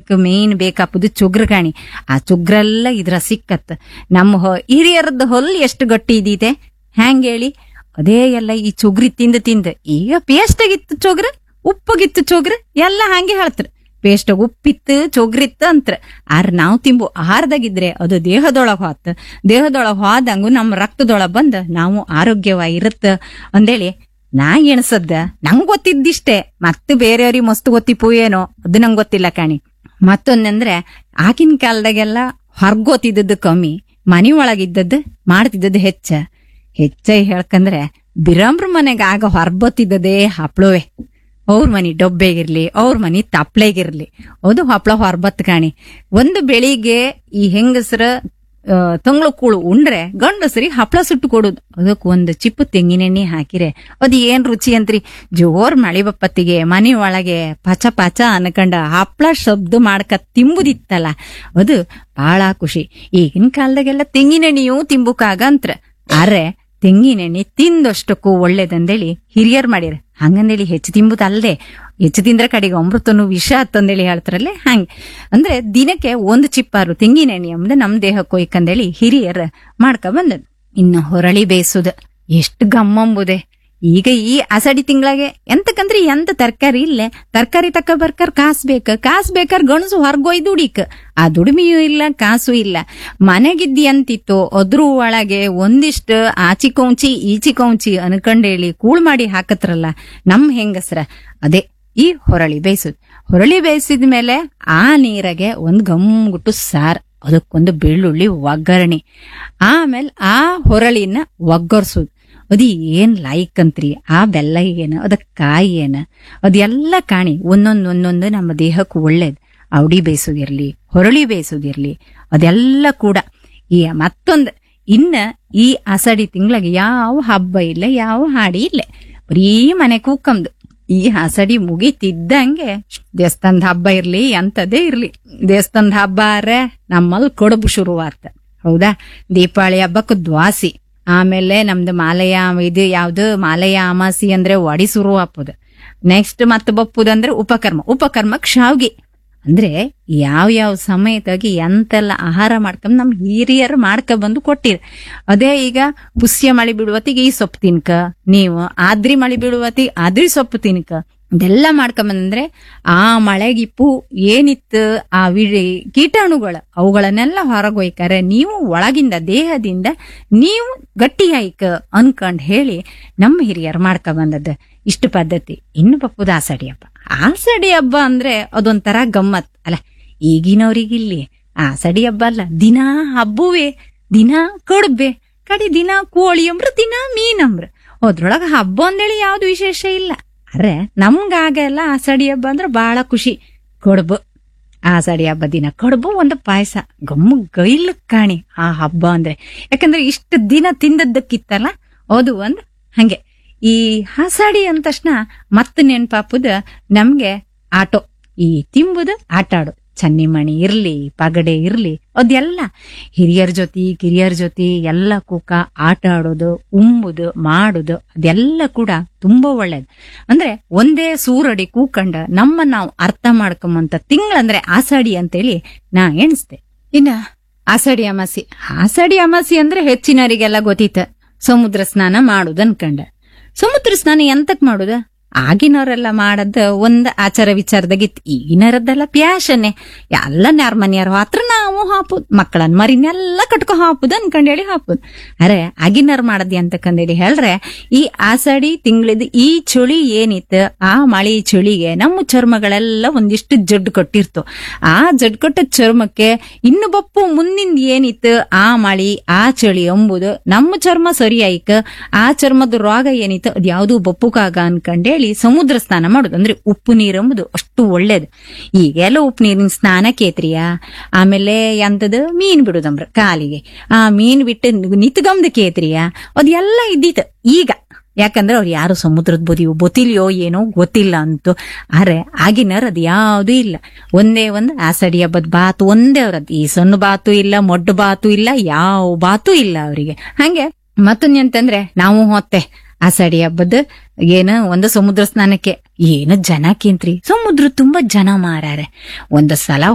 ಅದಕ್ಕೆ ಮೇನ್ ಬೇಕಾಪದು ಚುಗ್ರಗಾಣಿ ಆ ಚುಗ್ರೆಲ್ಲ ಇದ್ರ ಸಿಕ್ಕತ್ ನಮ್ಮ ಹೊ- ಹಿರಿಯರದ್ದು ಹೊಲ್ ಎಷ್ಟು ಗಟ್ಟಿ ಇದೀತೆ ಹ್ಯಾಂಗ್ ಹೇಳಿ ಅದೇ ಎಲ್ಲ ಈ ಚುಗ್ರಿ ತಿಂದು ತಿಂದು ಈಗ ಪೇಸ್ಟಾಗಿತ್ತು ಚೊಗ್ರ ಉಪ್ಪಗಿತ್ತು ಚೊಗ್ರ ಎಲ್ಲ ಹಂಗೆ ಹೇಳ್ತಾರ ಪೇಸ್ಟ್ ಉಪ್ಪಿತ್ತು ಚೊಗ್ರಿತ್ತು ಅಂತ್ರ ಆರ್ ನಾವು ತಿಂಬು ಆಹಾರದಾಗಿದ್ರೆ ಅದು ದೇಹದೊಳಗ್ ಹೋತ್ ದೇಹದೊಳಗ್ ಹೋದಂಗು ನಮ್ಮ ರಕ್ತದೊಳಗ್ ಬಂದ್ ನಾವು ಆರೋಗ್ಯವಾಗಿರುತ್ತ ಅಂದೇಳಿ ನಾ ಎಣಸದ್ದ ನಂಗ್ ಗೊತ್ತಿದ್ದಿಷ್ಟೇ ಮತ್ತೆ ಬೇರೆಯವ್ರಿಗೆ ಮಸ್ತ್ ಗೊತ್ತಿಪ್ಪು ಏನೋ ಅದು ನಂಗ್ ಗೊತ್ತಿಲ್ಲ ಕಾಣಿ ಮತ್ತೊಂದಂದ್ರೆ ಆಗಿನ ಕಾಲದಾಗೆಲ್ಲ ಹೊರ್ಗೋತಿದ್ದದ್ದು ಕಮ್ಮಿ ಮನಿ ಒಳಗಿದ್ದದ್ದು ಮಾಡ್ತಿದ್ದದ್ದು ಹೆಚ್ಚ ಹೆಚ್ಚ ಹೇಳ್ಕಂದ್ರೆ ಬಿರಂಬ್ರ ಮನೆಗ ಆಗ ಹೊರ್ಬತ್ತಿದ್ದದೇ ಹಪ್ಳುವೆ ಅವ್ರ ಮನಿ ಡೊಬ್ಬೆಗಿರ್ಲಿ ಅವ್ರ ಮನಿ ತಪ್ಲೆಗಿರ್ಲಿ ಅದು ಹಪ್ಳ ಹೊರ್ಬತ್ ಕಾಣಿ ಒಂದು ಬೆಳಿಗ್ಗೆ ಈ ಹೆಂಗಸರ ತಂಗ್ಳು ಕೂಳು ಉಂಡ್ರೆ ಗಂಡಸರಿ ಹಪ್ಳ ಸುಟ್ಟು ಕೊಡುದು ಅದಕ್ಕೆ ಒಂದು ಚಿಪ್ಪು ತೆಂಗಿನೆಣ್ಣೆ ಹಾಕಿರೆ ಅದು ಏನ್ ರುಚಿ ಅಂತ್ರಿ ಜೋರ್ ಮಳಿ ಬಪ್ಪತ್ತಿಗೆ ಮನೆ ಒಳಗೆ ಪಚ ಪಚ ಅನ್ಕಂಡ ಹಪ್ಳ ಶಬ್ದ ಮಾಡ್ಕ ತಿಂಬುದಿತ್ತಲ್ಲ ಅದು ಬಹಳ ಖುಷಿ ಈಗಿನ ಕಾಲದಾಗೆಲ್ಲ ತೆಂಗಿನೆಣ್ಣೆಯೂ ತಿಂಬುಕಾಗಂತ್ರ ಆದ್ರೆ ತೆಂಗಿನೆಣ್ಣೆ ತಿಂದಷ್ಟಕ್ಕೂ ಒಳ್ಳೇದಂದೇಳಿ ಹಿರಿಯರ್ ಮಾಡಿರ ಹಂಗಂದೇಳಿ ಹೆಚ್ಚು ತಿಂಬುದಲ್ಲದೆ ಹೆಚ್ಚು ತಿಂದ್ರೆ ಕಡೆಗೆ ಅಮೃತನು ವಿಷ ಅಂತಂದೇಳಿ ಹೇಳ್ತಾರಲ್ಲೇ ಹಂಗೆ ಅಂದ್ರೆ ದಿನಕ್ಕೆ ಒಂದು ಚಿಪ್ಪಾರು ತೆಂಗಿನೆಣ್ಣೆ ಅಂಬುದು ನಮ್ ದೇಹಕ್ಕೆ ಕೊಯ್ಕಂದೇಳಿ ಹಿರಿಯರ್ ಮಾಡ್ಕ ಬಂದದ್ ಇನ್ನು ಹೊರಳಿ ಬೇಯಿಸುದ ಎಷ್ಟು ಗಮ್ಮಂಬುದೆ ಈಗ ಈ ಅಸಡಿ ತಿಂಗಳಾಗೆ ಎಂತಕಂದ್ರೆ ಎಂತ ತರಕಾರಿ ಇಲ್ಲೇ ತರಕಾರಿ ತಕ್ಕ ಬರ್ಕರ್ ಕಾಸ್ ಬೇಕ ಕಾಸ್ ಬೇಕಾರ ಗಣಸು ಹೊರ್ಗೊಯ್ ದುಡಿಕ್ ಆ ದುಡಿಮೆಯೂ ಇಲ್ಲ ಕಾಸು ಇಲ್ಲ ಮನೆಗಿದ್ದಿ ಅಂತಿತ್ತು ಅದ್ರ ಒಳಗೆ ಒಂದಿಷ್ಟು ಆಚಿ ಕೌಂಚಿ ಈಚಿ ಕೌಂಚಿ ಅನ್ಕಂಡೇಳಿ ಕೂಳ್ ಮಾಡಿ ಹಾಕತ್ರಲ್ಲ ನಮ್ ಹೆಂಗಸ್ರ ಅದೇ ಈ ಹೊರಳಿ ಬೇಯಿಸುದು ಹೊರಳಿ ಬೇಯಿಸಿದ ಮೇಲೆ ಆ ನೀರಾಗೆ ಒಂದ್ ಗಮ್ಗುಟ್ಟು ಸಾರ್ ಅದಕ್ಕೊಂದು ಬೆಳ್ಳುಳ್ಳಿ ಒಗ್ಗರಣೆ ಆಮೇಲೆ ಆ ಹೊರಳಿನ ಒಗ್ಗರ್ಸುದು ಅದು ಏನ್ ಲಾಯ್ಕ್ ಅಂತ್ರಿ ಆ ಬೆಲ್ಲ ಏನ ಅದಕ್ ಕಾಯಿ ಏನ ಅದೆಲ್ಲ ಕಾಣಿ ಒಂದೊಂದ್ ಒಂದೊಂದು ನಮ್ಮ ದೇಹಕ್ಕೆ ಒಳ್ಳೇದ್ ಅವಡಿ ಬೇಯಿಸೋದಿರ್ಲಿ ಹೊರಳಿ ಬೇಯಿಸೋದಿರ್ಲಿ ಅದೆಲ್ಲ ಕೂಡ ಈ ಮತ್ತೊಂದ್ ಇನ್ನ ಈ ಅಸಡಿ ತಿಂಗಳಿಗೆ ಯಾವ ಹಬ್ಬ ಇಲ್ಲ ಯಾವ ಹಾಡಿ ಇಲ್ಲ ಬರೀ ಮನೆ ಕೂಕಂದು ಈ ಹಸಡಿ ಮುಗಿತಿದ್ದಂಗೆ ದೇವಸ್ಥಾನದ ಹಬ್ಬ ಇರ್ಲಿ ಎಂತದೇ ಇರ್ಲಿ ದೇವಸ್ಥಾನದ ಹಬ್ಬ ಆರೆ ನಮ್ಮಲ್ಲಿ ಕೊಡಬು ಶುರುವಾತ ಹೌದಾ ದೀಪಾವಳಿ ಹಬ್ಬಕ್ಕೆ ದ್ವಾಸಿ ಆಮೇಲೆ ನಮ್ದು ಮಾಲಯ ಇದು ಯಾವ್ದು ಮಾಲಯ ಅಮಾಸಿ ಅಂದ್ರೆ ಒಡಿ ಶುರು ಹಾಪುದು ನೆಕ್ಸ್ಟ್ ಮತ್ತೆ ಬಪ್ಪುದಂದ್ರೆ ಉಪಕರ್ಮ ಉಪಕರ್ಮಕ್ ಶಾವ್ಗೆ ಅಂದ್ರೆ ಯಾವ ಯಾವ ಸಮಯದಾಗಿ ಎಂತೆಲ್ಲ ಆಹಾರ ಮಾಡ್ಕೊಂಡ್ ನಮ್ ಹಿರಿಯರು ಮಾಡ್ಕ ಬಂದು ಕೊಟ್ಟಿರ್ ಅದೇ ಈಗ ಪುಷ್ಯ ಮಳಿ ಬಿಡುವತ್ತಿಗೆ ಈ ಸೊಪ್ಪು ತಿನ್ಕ ನೀವು ಆದ್ರಿ ಮಳಿ ಬಿಡುವತ್ತಿಗೆ ಆದ್ರಿ ಸೊಪ್ಪು ತಿನ್ಕ ಇದೆಲ್ಲ ಮಾಡ್ಕೊಂಬಂದ್ರೆ ಆ ಮಳೆಗಿಪ್ಪು ಏನಿತ್ತು ಆ ವಿಳಿ ಕೀಟಾಣುಗಳ ಅವುಗಳನ್ನೆಲ್ಲ ಹೊರಗೊಯ್ತಾರೆ ನೀವು ಒಳಗಿಂದ ದೇಹದಿಂದ ನೀವು ಗಟ್ಟಿಯಾಯ್ಕ ಅನ್ಕಂಡ್ ಹೇಳಿ ನಮ್ಮ ಹಿರಿಯರು ಮಾಡ್ಕ ಬಂದದ್ದು ಇಷ್ಟು ಪದ್ಧತಿ ಇನ್ನು ಬಪ್ಪುದ ಆಸಡಿ ಹಬ್ಬ ಆಸಡಿ ಹಬ್ಬ ಅಂದ್ರೆ ಅದೊಂಥರ ಗಮ್ಮತ್ ಅಲ್ಲ ಈಗಿನವ್ರಿಗಿಲ್ಲಿ ಆಸಡಿ ಹಬ್ಬ ಅಲ್ಲ ದಿನಾ ಹಬ್ಬುವೆ ದಿನಾ ಕಡುಬೆ ಕಡೆ ದಿನ ಕೋಳಿ ಅಂಬ್ರ ದಿನ ಮೀನಂಬ್ರ ಅದ್ರೊಳಗ ಹಬ್ಬ ಅಂದೇಳಿ ಯಾವ್ದು ವಿಶೇಷ ಇಲ್ಲ ಅರೆ ನಮ್ಗಾಗೆಲ್ಲ ಆಸಡಿ ಹಬ್ಬ ಅಂದ್ರೆ ಬಹಳ ಖುಷಿ ಕಡುಬು ಆಸಡಿ ಹಬ್ಬ ದಿನ ಕಡುಬು ಒಂದು ಪಾಯಸ ಗಮ್ಮು ಗೈಲ್ ಕಾಣಿ ಆ ಹಬ್ಬ ಅಂದ್ರೆ ಯಾಕಂದ್ರೆ ಇಷ್ಟು ದಿನ ತಿಂದದ್ದಕ್ಕಿತ್ತಲ್ಲ ಅದು ಒಂದು ಹಂಗೆ ಈ ಹಾಸಾಡಿ ಅಂದ ತಕ್ಷಣ ಮತ್ತೆ ನೆನ್ಪಾಪುದ ನಮ್ಗೆ ಆಟೋ ಈ ತಿಂಬುದು ಆಟ ಆಡು ಚನ್ನಿಮಣಿ ಇರ್ಲಿ ಪಗಡೆ ಇರ್ಲಿ ಅದೆಲ್ಲ ಹಿರಿಯರ ಜೊತೆ ಕಿರಿಯರ ಜೊತೆ ಎಲ್ಲ ಕೂಕ ಆಟ ಆಡೋದು ಉಂಬುದು ಮಾಡುದು ಅದೆಲ್ಲ ಕೂಡ ತುಂಬಾ ಒಳ್ಳೇದು ಅಂದ್ರೆ ಒಂದೇ ಸೂರಡಿ ಕೂಕಂಡ ನಮ್ಮ ನಾವು ಅರ್ಥ ಮಾಡ್ಕೊಂಬಂತ ತಿಂಗಳಂದ್ರೆ ಆಸಾಡಿ ಅಂತೇಳಿ ನಾ ಎಣಿಸ್ದೆ ಇನ್ನ ಆಸಾಡಿ ಅಮಾಸಿ ಆಸಾಡಿ ಅಮಾಸಿ ಅಂದ್ರೆ ಹೆಚ್ಚಿನವರಿಗೆಲ್ಲ ಗೊತ್ತಿತ್ತ ಸಮುದ್ರ ಸ್ನಾನ ಮಾಡುದು ಅನ್ಕಂಡ ಸಮುದ್ರ ಸ್ನಾನ ಎಂತಕ್ ಮಾಡುದ ಆಗಿನವರೆಲ್ಲ ಮಾಡದ ಒಂದ್ ಆಚಾರ ವಿಚಾರದಾಗಿತ್ತು ಈಗಿನರದ್ದೆಲ್ಲ ಪ್ಯಾಶನ್ನೇ ಎಲ್ಲ ನ್ಯಾರ ಮನೆಯವ್ರ ಹತ್ರ ನಾವು ಹಾಪುದ್ ಮಕ್ಕಳನ್ ಮರಿನೆಲ್ಲ ಕಟ್ಕೊ ಹಾಪುದ್ ಅನ್ಕಂಡೇಳಿ ಹಾಪುದ್ ಅರೆ ಆಗಿನವ್ರ ಮಾಡದಿ ಅಂತಕಂದೇಳಿ ಹೇಳ್ರೆ ಈ ಆಸಡಿ ತಿಂಗಳಿದ್ ಈ ಚಳಿ ಏನಿತ್ತು ಆ ಮಳಿ ಚಳಿಗೆ ನಮ್ಮ ಚರ್ಮಗಳೆಲ್ಲ ಒಂದಿಷ್ಟು ಜಡ್ಡು ಕೊಟ್ಟಿರ್ತು ಆ ಜಡ್ ಕೊಟ್ಟ ಚರ್ಮಕ್ಕೆ ಇನ್ನು ಬಪ್ಪು ಮುಂದಿಂದ ಏನಿತ್ತು ಆ ಮಳಿ ಆ ಚಳಿ ಎಂಬುದು ನಮ್ಮ ಚರ್ಮ ಸರಿಯಾಯ್ಕ ಆ ಚರ್ಮದ ರೋಗ ಏನಿತ್ತು ಅದ್ ಯಾವ್ದು ಬಪ್ಪುಕಾಗ ಅನ್ಕಂಡೇಳಿ ಸಮುದ್ರ ಸ್ನಾನ ಮಾಡುದು ಅಂದ್ರೆ ಉಪ್ಪು ನೀರು ಎಂಬುದು ಅಷ್ಟು ಒಳ್ಳೇದು ಈಗೆಲ್ಲ ಉಪ್ಪು ನೀರಿನ ಸ್ನಾನ ಕೇತ್ರಿಯ ಆಮೇಲೆ ಎಂತದ ಮೀನ್ ಬಿಡುದಂಬ್ರ ಕಾಲಿಗೆ ಆ ಮೀನ್ ಬಿಟ್ಟು ನಿತ್ಗಮ್ದ ಕೇತ್ರಿಯ ಅದೆಲ್ಲ ಇದ್ದಿತ್ತು ಈಗ ಯಾಕಂದ್ರೆ ಅವ್ರು ಯಾರು ಸಮುದ್ರದ ಬದಿಯೋ ಗೊತ್ತಿಲ್ಯೋ ಏನೋ ಗೊತ್ತಿಲ್ಲ ಅಂತು ಆದ್ರೆ ಆಗಿನರ್ ಅದ್ ಯಾವ್ದು ಇಲ್ಲ ಒಂದೇ ಒಂದು ಆಸಡಿ ಹಬ್ಬದ ಬಾತು ಒಂದೇ ಅವ್ರದ್ದು ಈ ಸಣ್ಣ ಬಾತು ಇಲ್ಲ ಮೊಡ್ಡು ಬಾತು ಇಲ್ಲ ಯಾವ ಬಾತು ಇಲ್ಲ ಅವರಿಗೆ ಹಂಗೆ ಮತ್ತೊಂದ್ ಅಂತಂದ್ರೆ ನಾವು ಹೊತ್ತೆ ಆಸಡಿ ಹಬ್ಬದ ಏನ ಒಂದು ಸಮುದ್ರ ಸ್ನಾನಕ್ಕೆ ಏನು ಜನ ಕೇಂತ್ರಿ ಸಮುದ್ರ ತುಂಬಾ ಜನ ಮಾರಾರೆ ಒಂದ್ ಸಲ